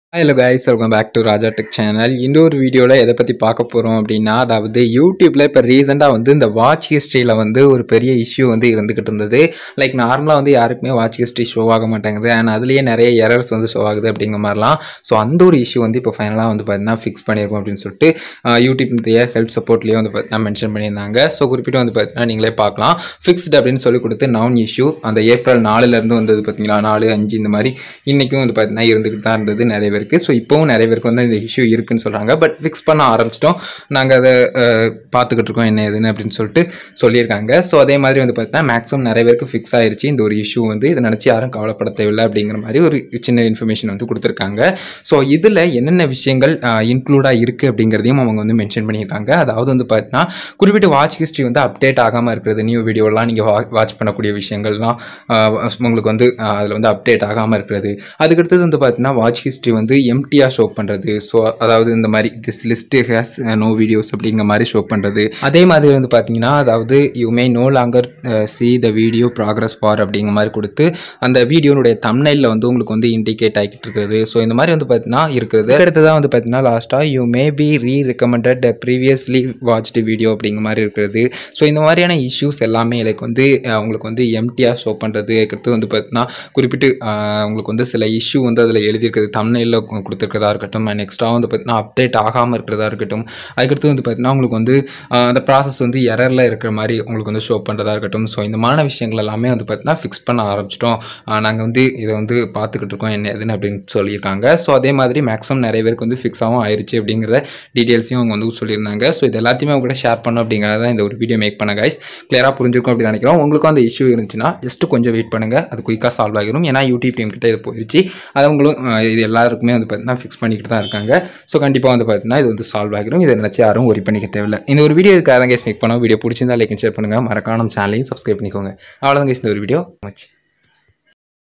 hello guys welcome back to Raja tech channel இன்னொரு வீடியோவில் எதை பற்றி பார்க்க போகிறோம் அப்படின்னா அதாவது யூடியூப்பில் இப்போ ரீசெண்டாக வந்து இந்த வாட்ச் ஹிஸ்ட்ரியில் வந்து ஒரு பெரிய இஷ்யூ வந்து இருந்துக்கிட்டு இருந்தது லைக் நார்மலாக வந்து யாருக்குமே வாட்ச் ஹிஸ்ட்ரி ஷோ ஆக மாட்டேங்குது அண்ட் அதுலேயே நிறைய எரர்ஸ் வந்து ஷோ ஆகுது அப்படிங்கிற மாதிரிலாம் ஸோ அந்த ஒரு இஷ்யூ வந்து இப்போ ஃபைனலாக வந்து பார்த்தீங்கன்னா ஃபிக்ஸ் பண்ணியிருக்கோம் அப்படின்னு சொல்லிட்டு யூடியூப்டைய ஹெல்ப் சப்போர்ட்லேயே வந்து பார்த்தீங்கன்னா மென்ஷன் பண்ணியிருந்தாங்க ஸோ குறிப்பிட்டு வந்து பார்த்தீங்கன்னா நீங்களே பார்க்கலாம் ஃபிக்ஸ்டு அப்படின்னு சொல்லி கொடுத்து நவுன் இஷ்யூ அந்த ஏப்ரல் நாலுலேருந்து வந்தது பார்த்தீங்களா நாலு அஞ்சு இந்த மாதிரி இன்றைக்கும் வந்து பார்த்தீங்கன்னா இருந்துக்கிட்டு தான் இருந்தது நிறைய பேருக்கு ஸோ இப்போவும் நிறைய பேருக்கு வந்து இந்த இஷ்யூ இருக்குன்னு சொல்கிறாங்க பட் ஃபிக்ஸ் பண்ண ஆரம்பிச்சிட்டோம் நாங்கள் அதை அஹ், பார்த்துக்கிட்டு இருக்கோம் என்ன ஏதுன்னு அப்படின்னு சொல்லிட்டு சொல்லியிருக்காங்க ஸோ அதே மாதிரி வந்து பார்த்தீங்கன்னா மேக்ஸிமம் நிறைய பேருக்கு ஃபிக்ஸ் ஆயிருச்சு இந்த ஒரு இஷ்யூ வந்து இதை நினச்சி யாரும் கவலைப்பட தேவையில்லை அப்படிங்கிற மாதிரி ஒரு சின்ன இன்ஃபர்மேஷன் வந்து கொடுத்துருக்காங்க ஸோ இதில் என்னென்ன விஷயங்கள் இன்க்ளூடாக இருக்குது அப்படிங்கிறதையும் அவங்க வந்து மென்ஷன் பண்ணியிருக்காங்க அதாவது வந்து பார்த்தீங்கன்னா குறிப்பிட்ட வாட்ச் ஹிஸ்ட்ரி வந்து அப்டேட் ஆகாமல் இருக்கிறது நியூ வீடியோலாம் நீங்கள் வாட்ச் பண்ணக்கூடிய விஷயங்கள்லாம் ஆஹ் உங்களுக்கு வந்து அதில் வந்து அப்டேட் ஆகாமல் இருக்கிறது அதுக்கடுத்தது வந்து பார்த்தீங்கன்னா வாட்ச் ஹிஸ்ட்ரி வந்து எம்டியாக ஷோ பண்ணுறது ஸோ அதாவது இந்த மாதிரி this list has no videos அப்படிங்கிற மாதிரி ஷோ பண்ணுறது அதே மாதிரி வந்து பார்த்தீங்கன்னா அதாவது you may no longer see the video progress for அப்படிங்கிற மாதிரி கொடுத்து அந்த வீடியோனுடைய தம்னைலில் வந்து உங்களுக்கு வந்து இண்டிகேட் ஆகிட்டு இருக்கிறது ஸோ இந்த மாதிரி வந்து பார்த்தீங்கன்னா இருக்கிறது அடுத்ததான் வந்து பார்த்தீங்கன்னா லாஸ்ட்டாக you may be re recommended previously watched video அப்படிங்கிற மாதிரி இருக்கிறது ஸோ இந்த மாதிரியான இஷ்யூஸ் எல்லாமே லைக் வந்து அஹ், உங்களுக்கு வந்து எம்டியாக ஷோ பண்ணுறது அடுத்து வந்து பார்த்தீங்கன்னா குறிப்பிட்டு அஹ், உங்களுக்கு வந்து சில இஷ்யூ வந்து அதில் எழுதியிருக்கிறது தமிழில் கொடுத்துருக்கிறதா இருக்கட்டும் அண்ட் எக்ஸ்ட்ரா வந்து பார்த்தீங்கன்னா அப்டேட் ஆகாமல் இருக்கிறதா இருக்கட்டும் அதுக்கடுத்து வந்து பார்த்தீங்கன்னா உங்களுக்கு வந்து அஹ், அந்த ப்ராசஸ் வந்து எரரில் இருக்கிற மாதிரி உங்களுக்கு வந்து ஷோ பண்ணுறதா இருக்கட்டும் ஸோ இந்த மாதிரி விஷயங்கள் எல்லாமே வந்து பார்த்தீங்கன்னா ஃபிக்ஸ் பண்ண ஆரம்பிச்சிட்டோம் நாங்கள் வந்து இதை வந்து பார்த்துக்கிட்டு இருக்கோம் என்ன ஏதுன்னு அப்படின்னு சொல்லியிருக்காங்க ஸோ அதே மாதிரி மேக்ஸிமம் நிறைய பேருக்கு வந்து ஃபிக்ஸாகவும் ஆயிருச்சு அப்படிங்கிறத டீட்டெயில்ஸையும் அவங்க வந்து சொல்லியிருந்தாங்க ஸோ இது எல்லாத்தையுமே அவங்க கூட ஷேர் பண்ணோம் அப்படிங்கிறத தான் இந்த ஒரு வீடியோ மேக் பண்ண கைஸ் கிளியராக புரிஞ்சிருக்கும் அப்படின்னு நினைக்கிறோம் உங்களுக்கும் அந்த இஷ்யூ இருந்துச்சுன்னா ஜஸ்ட் கொஞ்சம் வெயிட் பண்ணுங்கள் அது குயிக்காக சால்வ் ஆகிரும் ஏன்னா யூடியூப் டீம் கிட்ட இது போயிடுச்சு அது அவங்களும் அஹ், இது எல்லாருக்குமே வந்து பார்த்தீங்கன்னா ஃபிக்ஸ் பண்ணிக்கிட்டு தான் இருக்காங்க ஸோ கண்டிப்பாக வந்து பார்த்தீங்கன்னா இது வந்து சால்வ் ஆகிரும் இதை நினச்சி யாரும் ஒரி பண்ணிக்க தேவையில்லை இந்த ஒரு வீடியோ இதுக்காக தான் கேஸ் மேக் பண்ணோம் வீடியோ பிடிச்சிருந்தா லைக் ஷேர் பண்ணுங்கள் மறக்காம சேனலையும் சப்ஸ்கிரைப் பண்ணிக்கோங்க அவ்வளோதான் guys இந்த ஒரு வீடியோ மச்